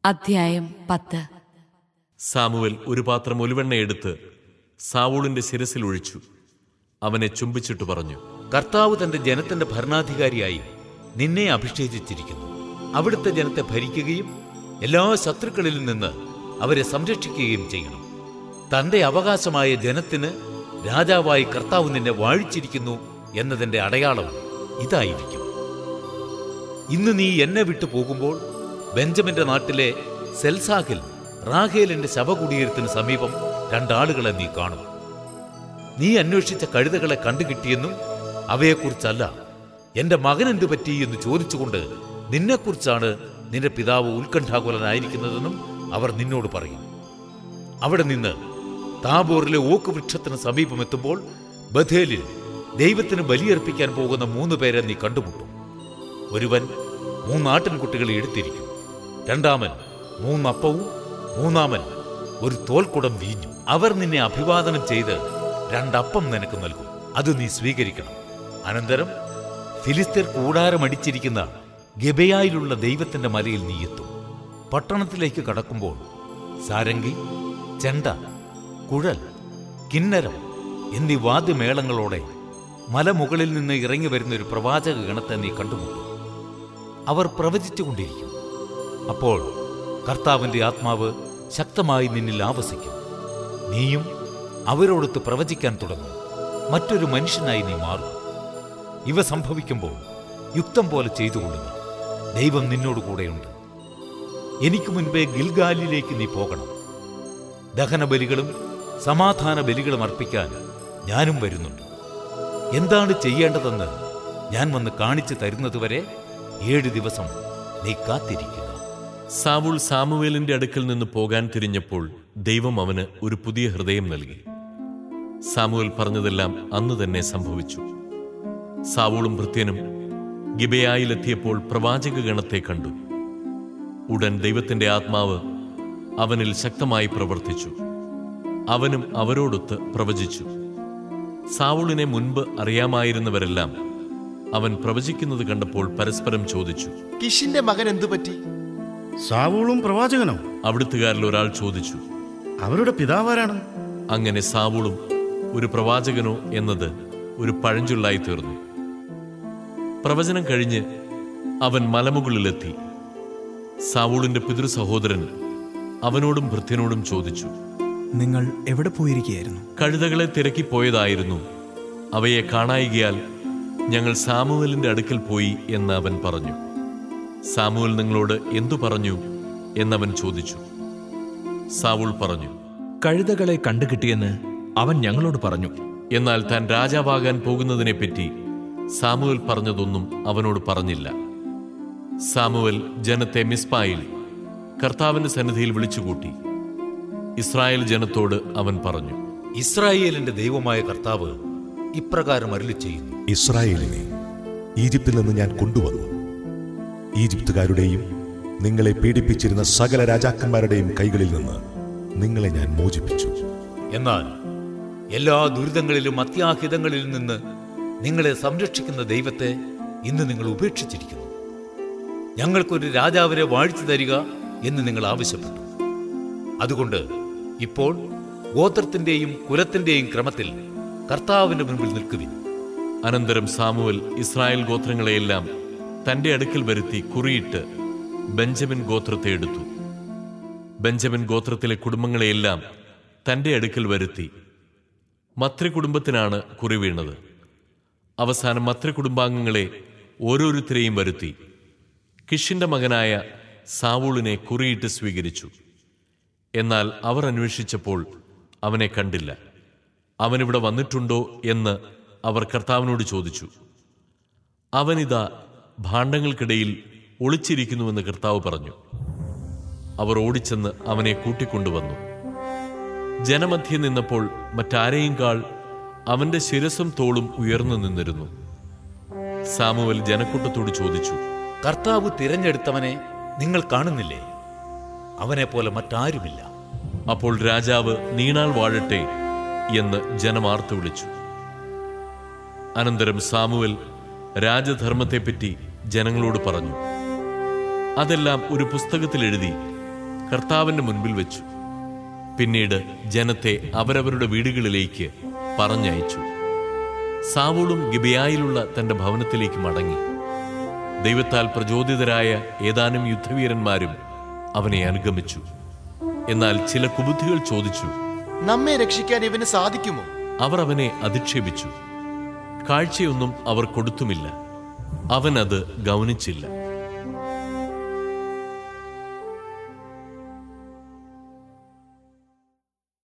അധ്യായം പത്ത് സാമുവൽ ഒരു പാത്രം ഒലിവെണ്ണ എടുത്ത് സാവൂളിന്റെ ശിരസിൽ ഒഴിച്ചു അവനെ ചുംബിച്ചിട്ട് പറഞ്ഞു കർത്താവ് തന്റെ ജനത്തിന്റെ ഭരണാധികാരിയായി നിന്നെ അഭിഷേചിച്ചിരിക്കുന്നു അവിടുത്തെ ജനത്തെ ഭരിക്കുകയും എല്ലാ ശത്രുക്കളിൽ നിന്ന് അവരെ സംരക്ഷിക്കുകയും ചെയ്യണം തന്റെ അവകാശമായ ജനത്തിന് രാജാവായി കർത്താവ് നിന്നെ വാഴിച്ചിരിക്കുന്നു എന്നതിന്റെ അടയാളം ഇതായിരിക്കും ഇന്ന് നീ എന്നെ വിട്ടു പോകുമ്പോൾ ബെഞ്ചമിന്റെ നാട്ടിലെ സെൽസാഹിൽ റാഹേലിന്റെ ശവകുടീരത്തിന് സമീപം രണ്ടാളുകളെ നീ കാണും നീ അന്വേഷിച്ച കഴുതകളെ കണ്ടുകിട്ടിയെന്നും അവയെക്കുറിച്ചല്ല എന്റെ മകൻ എന്തു പറ്റി എന്ന് ചോദിച്ചുകൊണ്ട് നിന്നെക്കുറിച്ചാണ് നിന്റെ പിതാവ് ഉത്കണ്ഠാകുലനായിരിക്കുന്നതെന്നും അവർ നിന്നോട് പറയും അവിടെ നിന്ന് താബോറിലെ ഓക്ക് വൃക്ഷത്തിന് സമീപമെത്തുമ്പോൾ ബഥേലിൽ ദൈവത്തിന് ബലിയർപ്പിക്കാൻ പോകുന്ന മൂന്ന് പേരെ നീ കണ്ടുമുട്ടും ഒരുവൻ മൂന്നാട്ടിൻകുട്ടികളെ എടുത്തിരിക്കും രണ്ടാമൻ മൂന്നപ്പവും മൂന്നാമൻ ഒരു തോൽക്കുടം വീഞ്ഞു അവർ നിന്നെ അഭിവാദനം ചെയ്ത് രണ്ടപ്പം നിനക്ക് നൽകും അത് നീ സ്വീകരിക്കണം അനന്തരം ഫിലിസ്തീർ കൂടാരമടിച്ചിരിക്കുന്ന ഗബയായിലുള്ള ദൈവത്തിന്റെ മലയിൽ നീ എത്തും പട്ടണത്തിലേക്ക് കടക്കുമ്പോൾ സാരംഗി ചെണ്ട കുഴൽ കിന്നരം എന്നീ വാദ്യമേളങ്ങളോടെ മലമുകളിൽ നിന്ന് ഇറങ്ങി വരുന്ന ഒരു പ്രവാചക ഗണത്തെ നീ കണ്ടുമുട്ടും അവർ പ്രവചിച്ചുകൊണ്ടിരിക്കും അപ്പോൾ കർത്താവിന്റെ ആത്മാവ് ശക്തമായി നിന്നിൽ ആവസിക്കും നീയും അവരോടൊത്ത് പ്രവചിക്കാൻ തുടങ്ങും മറ്റൊരു മനുഷ്യനായി നീ മാറും ഇവ സംഭവിക്കുമ്പോൾ യുക്തം പോലെ ചെയ്തുകൊള്ളുക ദൈവം നിന്നോട് കൂടെയുണ്ട് എനിക്ക് മുൻപേ ഗിൽഗാലിലേക്ക് നീ പോകണം ദഹനബലികളും സമാധാന ബലികളും അർപ്പിക്കാൻ ഞാനും വരുന്നുണ്ട് എന്താണ് ചെയ്യേണ്ടതെന്ന് ഞാൻ വന്ന് കാണിച്ചു തരുന്നതുവരെ ഏഴ് ദിവസം നീ കാത്തിരിക്കുക സാവൂൾ സാമുവേലിന്റെ അടുക്കൽ നിന്ന് പോകാൻ തിരിഞ്ഞപ്പോൾ ദൈവം അവന് ഒരു പുതിയ ഹൃദയം നൽകി സാമുവേൽ പറഞ്ഞതെല്ലാം അന്ന് തന്നെ സംഭവിച്ചു സാവൂളും ഭൃത്യനും ഗിബയായിലെത്തിയപ്പോൾ പ്രവാചക ഗണത്തെ കണ്ടു ഉടൻ ദൈവത്തിന്റെ ആത്മാവ് അവനിൽ ശക്തമായി പ്രവർത്തിച്ചു അവനും അവരോടൊത്ത് പ്രവചിച്ചു സാവൂളിനെ മുൻപ് അറിയാമായിരുന്നവരെല്ലാം അവൻ പ്രവചിക്കുന്നത് കണ്ടപ്പോൾ പരസ്പരം ചോദിച്ചു കിഷിന്റെ മകൻ എന്തു പറ്റി സാവൂളും പ്രവാചകനോ അവിടുത്തുകാരിൽ ഒരാൾ ചോദിച്ചു അവരുടെ പിതാവാരാണ് അങ്ങനെ സാവൂളും ഒരു പ്രവാചകനോ എന്നത് ഒരു പഴഞ്ചൊല്ലായി തീർന്നു പ്രവചനം കഴിഞ്ഞ് അവൻ മലമുകളിലെത്തി സാവൂളിന്റെ പിതൃ സഹോദരൻ അവനോടും ഭൃത്യനോടും ചോദിച്ചു നിങ്ങൾ എവിടെ പോയിരിക്കുകയായിരുന്നു കഴുതകളെ തിരക്കിപ്പോയതായിരുന്നു അവയെ കാണായികയാൽ ഞങ്ങൾ സാമുവലിന്റെ അടുക്കൽ പോയി എന്ന് അവൻ പറഞ്ഞു സാമുവൽ നിങ്ങളോട് എന്തു പറഞ്ഞു എന്നവൻ ചോദിച്ചു സാവൂൾ പറഞ്ഞു കഴുതകളെ കണ്ടുകിട്ടിയെന്ന് അവൻ ഞങ്ങളോട് പറഞ്ഞു എന്നാൽ താൻ രാജാവാകാൻ പോകുന്നതിനെപ്പറ്റി സാമുവൽ പറഞ്ഞതൊന്നും അവനോട് പറഞ്ഞില്ല സാമുവൽ ജനത്തെ മിസ്പായിൽ കർത്താവിന്റെ സന്നിധിയിൽ വിളിച്ചുകൂട്ടി ഇസ്രായേൽ ജനത്തോട് അവൻ പറഞ്ഞു ഇസ്രായേലിന്റെ ദൈവമായ കർത്താവ് ഇപ്രകാരം അരുളി ചെയ്യുന്നു ഇസ്രായേലിനെ ഈജിപ്തിൽ നിന്ന് ഞാൻ കൊണ്ടുവന്നു ഈജിപ്തുകാരുടെയും നിങ്ങളെ പീഡിപ്പിച്ചിരുന്ന സകല രാജാക്കന്മാരുടെയും കൈകളിൽ നിന്ന് നിങ്ങളെ ഞാൻ മോചിപ്പിച്ചു എന്നാൽ എല്ലാ ദുരിതങ്ങളിലും അത്യാഹിതങ്ങളിൽ നിന്ന് നിങ്ങളെ സംരക്ഷിക്കുന്ന ദൈവത്തെ ഇന്ന് നിങ്ങൾ ഉപേക്ഷിച്ചിരിക്കുന്നു ഞങ്ങൾക്കൊരു രാജാവിനെ വാഴ്ച തരിക എന്ന് നിങ്ങൾ ആവശ്യപ്പെട്ടു അതുകൊണ്ട് ഇപ്പോൾ ഗോത്രത്തിന്റെയും കുലത്തിന്റെയും ക്രമത്തിൽ കർത്താവിന്റെ മുൻപിൽ നിൽക്കുവിൻ അനന്തരം സാമുവൽ ഇസ്രായേൽ ഗോത്രങ്ങളെയെല്ലാം തന്റെ അടുക്കൽ വരുത്തി കുറിയിട്ട് ബെഞ്ചമിൻ ഗോത്രത്തെ എടുത്തു ബെഞ്ചമിൻ ഗോത്രത്തിലെ കുടുംബങ്ങളെയെല്ലാം തന്റെ അടുക്കൽ വരുത്തി മത്രി കുടുംബത്തിനാണ് കുറി വീണത് അവസാനം മത്രി കുടുംബാംഗങ്ങളെ ഓരോരുത്തരെയും വരുത്തി കിഷിന്റെ മകനായ സാവൂളിനെ കുറിയിട്ട് സ്വീകരിച്ചു എന്നാൽ അവർ അന്വേഷിച്ചപ്പോൾ അവനെ കണ്ടില്ല അവനിവിടെ വന്നിട്ടുണ്ടോ എന്ന് അവർ കർത്താവിനോട് ചോദിച്ചു അവനിതാ ഭാണ്ഡങ്ങൾക്കിടയിൽ ഒളിച്ചിരിക്കുന്നുവെന്ന് കർത്താവ് പറഞ്ഞു അവർ ഓടിച്ചെന്ന് അവനെ കൂട്ടിക്കൊണ്ടുവന്നു ജനമധ്യം നിന്നപ്പോൾ മറ്റാരെയും കാൾ അവന്റെ ശിരസും തോളും ഉയർന്നു നിന്നിരുന്നു സാമുവൽ ജനക്കൂട്ടത്തോട് ചോദിച്ചു കർത്താവ് തിരഞ്ഞെടുത്തവനെ നിങ്ങൾ കാണുന്നില്ലേ അവനെ പോലെ മറ്റാരുമില്ല അപ്പോൾ രാജാവ് നീണാൾ വാഴട്ടെ എന്ന് ജനമാർത്തു വിളിച്ചു അനന്തരം സാമുവൽ രാജധർമ്മത്തെപ്പറ്റി ജനങ്ങളോട് പറഞ്ഞു അതെല്ലാം ഒരു പുസ്തകത്തിൽ എഴുതി കർത്താവിന്റെ മുൻപിൽ വെച്ചു പിന്നീട് ജനത്തെ അവരവരുടെ വീടുകളിലേക്ക് പറഞ്ഞയച്ചു സാവൂളും ഗിബയായിലുള്ള തന്റെ ഭവനത്തിലേക്ക് മടങ്ങി ദൈവത്താൽ പ്രചോദിതരായ ഏതാനും യുദ്ധവീരന്മാരും അവനെ അനുഗമിച്ചു എന്നാൽ ചില കുബുദ്ധികൾ ചോദിച്ചു നമ്മെ രക്ഷിക്കാൻ ഇവന് സാധിക്കുമോ അവർ അവനെ അധിക്ഷേപിച്ചു കാഴ്ചയൊന്നും അവർ കൊടുത്തുമില്ല അവൻ അത് ഗൗനിച്ചില്ല